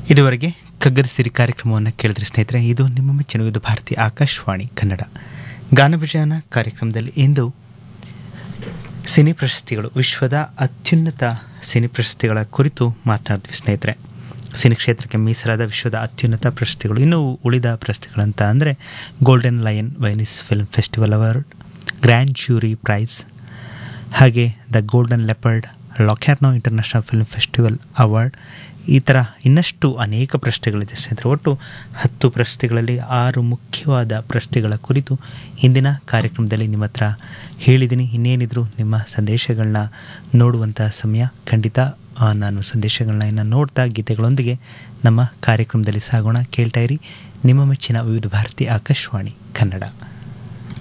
ಇದುವರೆಗೆ ಕಗ್ಗರಿಸಿರಿ ಕಾರ್ಯಕ್ರಮವನ್ನು ಕೇಳಿದ್ರಿ ಸ್ನೇಹಿತರೆ ಇದು ನಿಮ್ಮ ಮೆಚ್ಚಿನ ಇದು ಭಾರತೀಯ ಆಕಾಶವಾಣಿ ಕನ್ನಡ ಗಾನಭಜಾನ ಕಾರ್ಯಕ್ರಮದಲ್ಲಿ ಇಂದು ಸಿನಿ ಪ್ರಶಸ್ತಿಗಳು ವಿಶ್ವದ ಅತ್ಯುನ್ನತ ಸಿನಿ ಪ್ರಶಸ್ತಿಗಳ ಕುರಿತು ಮಾತನಾಡಿದ್ವಿ ಸ್ನೇಹಿತರೆ ಸಿನಿ ಕ್ಷೇತ್ರಕ್ಕೆ ಮೀಸಲಾದ ವಿಶ್ವದ ಅತ್ಯುನ್ನತ ಪ್ರಶಸ್ತಿಗಳು ಇನ್ನು ಉಳಿದ ಪ್ರಶಸ್ತಿಗಳಂತ ಅಂದರೆ golden lion Venice film festival award grand jury prize ಹಾಗೆ the golden leopard Locarno international film festival award ಈ ಥರ ಇನ್ನಷ್ಟು ಅನೇಕ ಪ್ರಶ್ನೆಗಳಿದೆ ಸ್ನೇಹಿತರೆ ಒಟ್ಟು ಹತ್ತು ಪ್ರಶ್ನೆಗಳಲ್ಲಿ ಆರು ಮುಖ್ಯವಾದ ಪ್ರಶ್ನೆಗಳ ಕುರಿತು ಇಂದಿನ ಕಾರ್ಯಕ್ರಮದಲ್ಲಿ ನಿಮ್ಮ ಹತ್ರ ಹೇಳಿದ್ದೀನಿ ಇನ್ನೇನಿದ್ರು ನಿಮ್ಮ ಸಂದೇಶಗಳನ್ನ ನೋಡುವಂಥ ಸಮಯ ಖಂಡಿತ ಆ, ನಾನು ಸಂದೇಶಗಳನ್ನ ಇನ್ನು ನೋಡ್ತಾ ಗೀತೆಗಳೊಂದಿಗೆ ನಮ್ಮ ಕಾರ್ಯಕ್ರಮದಲ್ಲಿ ಸಾಗೋಣ ಕೇಳ್ತಾ ಇರಿ ನಿಮ್ಮ ಮೆಚ್ಚಿನ ವಿವಿಧ ಭಾರತಿ ಆಕಾಶವಾಣಿ ಕನ್ನಡ